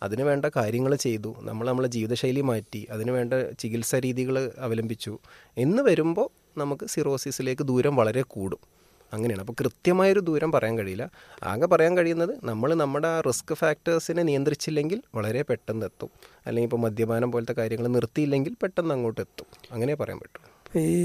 അതിന് വേണ്ട കാര്യങ്ങൾ ചെയ്തു നമ്മൾ നമ്മളെ ജീവിതശൈലി മാറ്റി അതിന് വേണ്ട ചികിത്സാ രീതികൾ അവലംബിച്ചു എന്ന് വരുമ്പോൾ നമുക്ക് സിറോസിസിലേക്ക് ദൂരം വളരെ കൂടും അങ്ങനെയാണ് അപ്പോൾ കൃത്യമായൊരു ദൂരം പറയാൻ കഴിയില്ല ആകെ പറയാൻ കഴിയുന്നത് നമ്മൾ നമ്മുടെ ആ റിസ്ക് ഫാക്ടേഴ്സിനെ നിയന്ത്രിച്ചില്ലെങ്കിൽ വളരെ പെട്ടെന്ന് എത്തും അല്ലെങ്കിൽ ഇപ്പോൾ മദ്യപാനം പോലത്തെ കാര്യങ്ങൾ നിർത്തിയില്ലെങ്കിൽ പെട്ടെന്ന് അങ്ങോട്ട് എത്തും അങ്ങനെ പറയാൻ പറ്റും അപ്പോൾ ഈ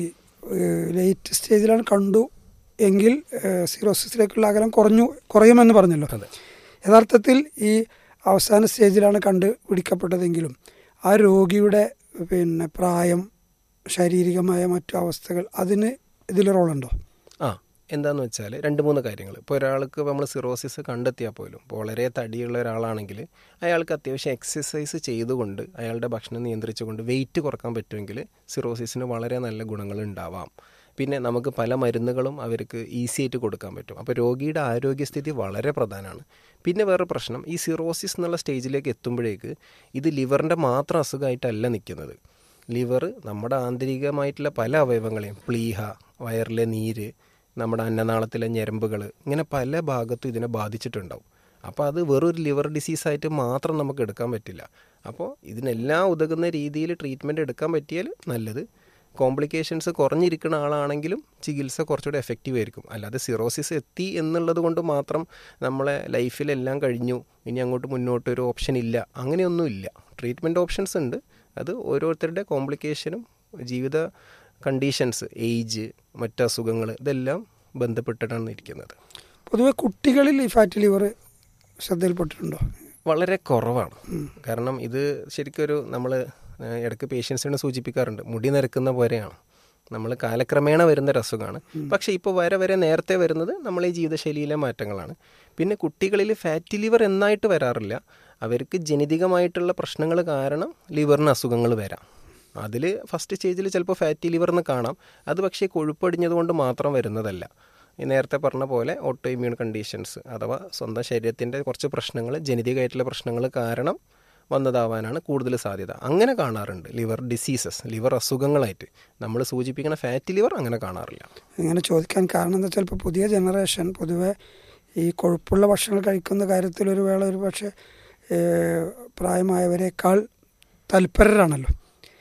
ലേറ്റ് സ്റ്റേജിലാണ് കണ്ടു എങ്കിൽ സിറോസിസിലേക്കുള്ള അകലം കുറഞ്ഞു കുറയുമെന്ന് പറഞ്ഞല്ലോ അതെ യഥാർത്ഥത്തിൽ ഈ അവസാന സ്റ്റേജിലാണ് കണ്ടുപിടിക്കപ്പെട്ടതെങ്കിലും ആ രോഗിയുടെ പിന്നെ പ്രായം ശാരീരികമായ മറ്റു അവസ്ഥകൾ അതിന് ഇതിൽ റോളുണ്ടോ ആ എന്താന്ന് വെച്ചാൽ രണ്ട് മൂന്ന് കാര്യങ്ങൾ ഇപ്പോൾ ഒരാൾക്ക് നമ്മൾ സിറോസിസ് കണ്ടെത്തിയാൽ പോലും ഇപ്പോൾ വളരെ തടിയുള്ള ഒരാളാണെങ്കിൽ അയാൾക്ക് അത്യാവശ്യം എക്സസൈസ് ചെയ്തുകൊണ്ട് അയാളുടെ ഭക്ഷണം നിയന്ത്രിച്ചുകൊണ്ട് വെയിറ്റ് കുറക്കാൻ പറ്റുമെങ്കിൽ സിറോസിസിന് വളരെ നല്ല ഗുണങ്ങൾ ഉണ്ടാവാം പിന്നെ നമുക്ക് പല മരുന്നുകളും അവർക്ക് ഈസി ആയിട്ട് കൊടുക്കാൻ പറ്റും അപ്പോൾ രോഗിയുടെ ആരോഗ്യസ്ഥിതി വളരെ പ്രധാനമാണ് പിന്നെ വേറെ പ്രശ്നം ഈ സിറോസിസ് എന്നുള്ള സ്റ്റേജിലേക്ക് എത്തുമ്പോഴേക്ക് ഇത് ലിവറിൻ്റെ മാത്രം അസുഖമായിട്ടല്ല നിൽക്കുന്നത് ലിവർ നമ്മുടെ ആന്തരികമായിട്ടുള്ള പല അവയവങ്ങളെയും പ്ലീഹ വയറിലെ നീര് നമ്മുടെ അന്നനാളത്തിലെ ഞരമ്പുകൾ ഇങ്ങനെ പല ഭാഗത്തും ഇതിനെ ബാധിച്ചിട്ടുണ്ടാവും അപ്പോൾ അത് വെറൊരു ലിവർ ഡിസീസായിട്ട് മാത്രം നമുക്ക് എടുക്കാൻ പറ്റില്ല അപ്പോൾ ഇതിനെല്ലാം ഉതകുന്ന രീതിയിൽ ട്രീറ്റ്മെൻറ്റ് എടുക്കാൻ പറ്റിയാൽ നല്ലത് കോംപ്ലിക്കേഷൻസ് കുറഞ്ഞിരിക്കുന്ന ആളാണെങ്കിലും ചികിത്സ കുറച്ചുകൂടെ എഫക്റ്റീവ് ആയിരിക്കും അല്ലാതെ സിറോസിസ് എത്തി എന്നുള്ളത് കൊണ്ട് മാത്രം നമ്മളെ ലൈഫിലെല്ലാം കഴിഞ്ഞു ഇനി അങ്ങോട്ട് മുന്നോട്ട് ഒരു ഓപ്ഷൻ ഇല്ല അങ്ങനെയൊന്നുമില്ല ട്രീറ്റ്മെൻറ്റ് ഓപ്ഷൻസ് ഉണ്ട് അത് ഓരോരുത്തരുടെ കോംപ്ലിക്കേഷനും ജീവിത കണ്ടീഷൻസ് ഏജ് മറ്റ് അസുഖങ്ങൾ ഇതെല്ലാം ബന്ധപ്പെട്ടിട്ടാണ് ഇരിക്കുന്നത് പൊതുവെ കുട്ടികളിൽ ഈ ഫാറ്റി ലിവർ ശ്രദ്ധയിൽപ്പെട്ടിട്ടുണ്ടോ വളരെ കുറവാണ് കാരണം ഇത് ശരിക്കും ഒരു നമ്മൾ ഇടയ്ക്ക് പേഷ്യൻസിനെ സൂചിപ്പിക്കാറുണ്ട് മുടി നിരക്കുന്ന പോലെയാണ് നമ്മൾ കാലക്രമേണ വരുന്ന ഒരു അസുഖമാണ് പക്ഷേ ഇപ്പോൾ വരെ വരെ നേരത്തെ വരുന്നത് നമ്മൾ ഈ ജീവിതശൈലിയിലെ മാറ്റങ്ങളാണ് പിന്നെ കുട്ടികളിൽ ഫാറ്റി ലിവർ എന്നായിട്ട് വരാറില്ല അവർക്ക് ജനിതകമായിട്ടുള്ള പ്രശ്നങ്ങൾ കാരണം ലിവറിന് അസുഖങ്ങൾ വരാം അതിൽ ഫസ്റ്റ് സ്റ്റേജിൽ ചിലപ്പോൾ ഫാറ്റി ലിവർ എന്ന് കാണാം അത് പക്ഷേ കൊഴുപ്പടിഞ്ഞത് കൊണ്ട് മാത്രം വരുന്നതല്ല ഈ നേരത്തെ പറഞ്ഞ പോലെ ഓട്ടോ ഇമ്മ്യൂൺ കണ്ടീഷൻസ് അഥവാ സ്വന്തം ശരീരത്തിൻ്റെ കുറച്ച് പ്രശ്നങ്ങൾ ജനിതകമായിട്ടുള്ള പ്രശ്നങ്ങൾ കാരണം വന്നതാവാനാണ് കൂടുതൽ സാധ്യത അങ്ങനെ കാണാറുണ്ട് ലിവർ ഡിസീസസ് ലിവർ അസുഖങ്ങളായിട്ട് നമ്മൾ സൂചിപ്പിക്കുന്ന ഫാറ്റി ലിവർ അങ്ങനെ കാണാറില്ല ഇങ്ങനെ ചോദിക്കാൻ കാരണം എന്താ വെച്ചാൽ ഇപ്പോൾ പുതിയ ജനറേഷൻ പൊതുവെ ഈ കൊഴുപ്പുള്ള ഭക്ഷണങ്ങൾ കഴിക്കുന്ന കാര്യത്തിൽ ഒരു വേള ഒരു പക്ഷേ ഏഹ്, പ്രായമായവരെക്കാൾ തൽപരരാണല്ലോ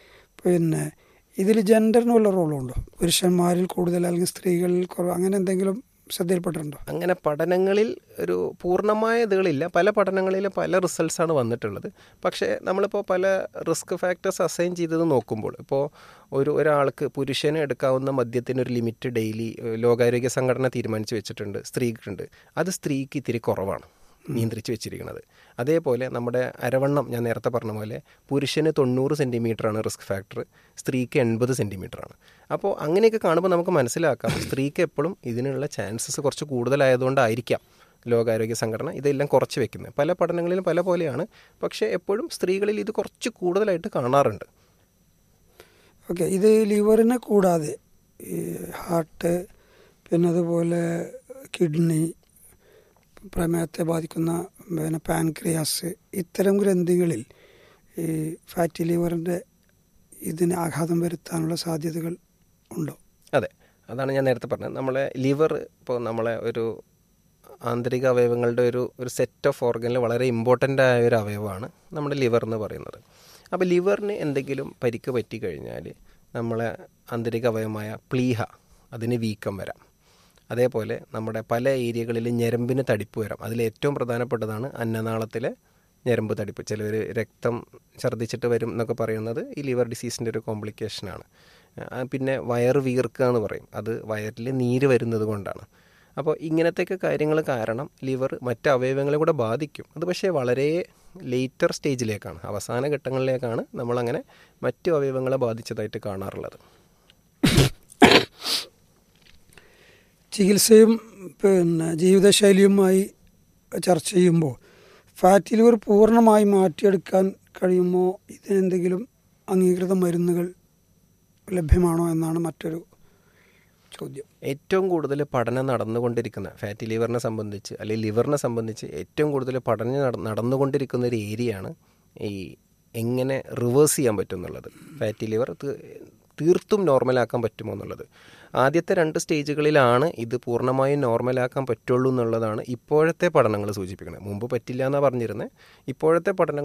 പിന്നെ ഇതിൽ ജെൻഡറിന് വല്ല റോളും ഉണ്ടോ പുരുഷന്മാരിൽ കൂടുതൽ അല്ലെങ്കിൽ സ്ത്രീകളിൽ കുറവ് അങ്ങനെ എന്തെങ്കിലും ശ്രദ്ധയിൽപ്പെട്ടിട്ടുണ്ടോ അങ്ങനെ പഠനങ്ങളിൽ ഒരു പൂർണ്ണമായ ഇതുകളില്ല പല പഠനങ്ങളിലും പല റിസൾട്ട്സാണ് വന്നിട്ടുള്ളത് പക്ഷേ നമ്മളിപ്പോൾ പല റിസ്ക് ഫാക്ടേഴ്സ് അസൈൻ ചെയ്തത് നോക്കുമ്പോൾ ഇപ്പോൾ ഒരു ഒരാൾക്ക് പുരുഷന് എടുക്കാവുന്ന മദ്യത്തിന് ഒരു ലിമിറ്റ് ഡെയിലി ലോകാരോഗ്യ സംഘടന തീരുമാനിച്ച് വെച്ചിട്ടുണ്ട് സ്ത്രീക്കുണ്ട് അത് സ്ത്രീക്ക് ഇത്തിരി കുറവാണ് നിയന്ത്രിച്ച് വെച്ചിരിക്കുന്നത് അതേപോലെ നമ്മുടെ അരവണ്ണം ഞാൻ നേരത്തെ പറഞ്ഞ പോലെ പുരുഷന് തൊണ്ണൂറ് സെൻറ്റിമീറ്ററാണ് റിസ്ക് ഫാക്ടർ സ്ത്രീക്ക് എൺപത് സെൻറ്റിമീറ്ററാണ് അപ്പോൾ അങ്ങനെയൊക്കെ കാണുമ്പോൾ നമുക്ക് മനസ്സിലാക്കാം സ്ത്രീക്ക് എപ്പോഴും ഇതിനുള്ള ചാൻസസ് കുറച്ച് കൂടുതലായതുകൊണ്ടായിരിക്കാം ലോകാരോഗ്യ സംഘടന ഇതെല്ലാം കുറച്ച് വെക്കുന്നത് പല പഠനങ്ങളിലും പല പോലെയാണ് പക്ഷേ എപ്പോഴും സ്ത്രീകളിൽ ഇത് കുറച്ച് കൂടുതലായിട്ട് കാണാറുണ്ട് ഓക്കെ ഇത് ലിവറിനെ കൂടാതെ ഈ ഹാർട്ട് പിന്നെ അതുപോലെ കിഡ്നി പ്രമേഹത്തെ ബാധിക്കുന്ന പിന്നെ പാൻക്രിയാസ് ഇത്തരം ഗ്രന്ഥികളിൽ ഈ ഫാറ്റി ലിവറിൻ്റെ ഇതിന് ആഘാതം വരുത്താനുള്ള സാധ്യതകൾ ഉണ്ടോ അതെ അതാണ് ഞാൻ നേരത്തെ പറഞ്ഞത് നമ്മളെ ലിവർ ഇപ്പോൾ നമ്മളെ ഒരു ആന്തരിക അവയവങ്ങളുടെ ഒരു ഒരു സെറ്റ് ഓഫ് ഓർഗനിൽ വളരെ ഇമ്പോർട്ടൻ്റ് ആയ ഒരു അവയവമാണ് നമ്മുടെ ലിവർ എന്ന് പറയുന്നത് അപ്പോൾ ലിവറിന് എന്തെങ്കിലും പരിക്ക് പറ്റിക്കഴിഞ്ഞാൽ നമ്മളെ ആന്തരിക അവയവമായ പ്ലീഹ അതിന് വീക്കം വരാം അതേപോലെ നമ്മുടെ പല ഏരിയകളിലും ഞരമ്പിന് തടിപ്പ് വരാം അതിൽ ഏറ്റവും പ്രധാനപ്പെട്ടതാണ് അന്നനാളത്തിലെ ഞരമ്പ് തടിപ്പ് ചിലർ രക്തം ഛർദ്ദിച്ചിട്ട് വരും എന്നൊക്കെ പറയുന്നത് ഈ ലിവർ ഡിസീസിൻ്റെ ഒരു കോംപ്ലിക്കേഷനാണ് ആ, പിന്നെ വയറ് വീർക്കുക എന്ന് പറയും അത് വയറിൽ നീര് വരുന്നത് കൊണ്ടാണ് അപ്പോൾ ഇങ്ങനത്തെയൊക്കെ കാര്യങ്ങൾ കാരണം ലിവർ മറ്റ് അവയവങ്ങളെ കൂടെ ബാധിക്കും അത് പക്ഷേ വളരെ ലേറ്റർ സ്റ്റേജിലേക്കാണ് അവസാന ഘട്ടങ്ങളിലേക്കാണ് നമ്മളങ്ങനെ മറ്റു അവയവങ്ങളെ ബാധിച്ചതായിട്ട് കാണാറുള്ളത് ചികിത്സയും പിന്നെ ജീവിതശൈലിയുമായി ചർച്ച ചെയ്യുമ്പോൾ ഫാറ്റി ലിവർ പൂർണ്ണമായി മാറ്റിയെടുക്കാൻ കഴിയുമോ ഇതിനെന്തെങ്കിലും അംഗീകൃത മരുന്നുകൾ ലഭ്യമാണോ എന്നാണ് മറ്റൊരു ചോദ്യം ഏറ്റവും കൂടുതൽ പഠനം നടന്നുകൊണ്ടിരിക്കുന്ന ഫാറ്റി ലിവറിനെ സംബന്ധിച്ച് അല്ലെങ്കിൽ ലിവറിനെ സംബന്ധിച്ച് ഏറ്റവും കൂടുതൽ പഠനം നട- നടന്നുകൊണ്ടിരിക്കുന്ന ഒരു ഏരിയയാണ് ഈ എങ്ങനെ റിവേഴ്സ് ചെയ്യാൻ പറ്റും എന്നുള്ളത് ഫാറ്റി ലിവർ തീർത്തും നോർമലാക്കാൻ പറ്റുമോ എന്നുള്ളത് ആദ്യത്തെ രണ്ട് സ്റ്റേജുകളിലാണ് ഇത് പൂർണ്ണമായും നോർമലാക്കാൻ പറ്റുള്ളൂ എന്നുള്ളതാണ് ഇപ്പോഴത്തെ പഠനങ്ങൾ സൂചിപ്പിക്കുന്നത് മുമ്പ് പറ്റില്ല എന്നാണ് പറഞ്ഞിരുന്നത് ഇപ്പോഴത്തെ പഠനങ്ങൾ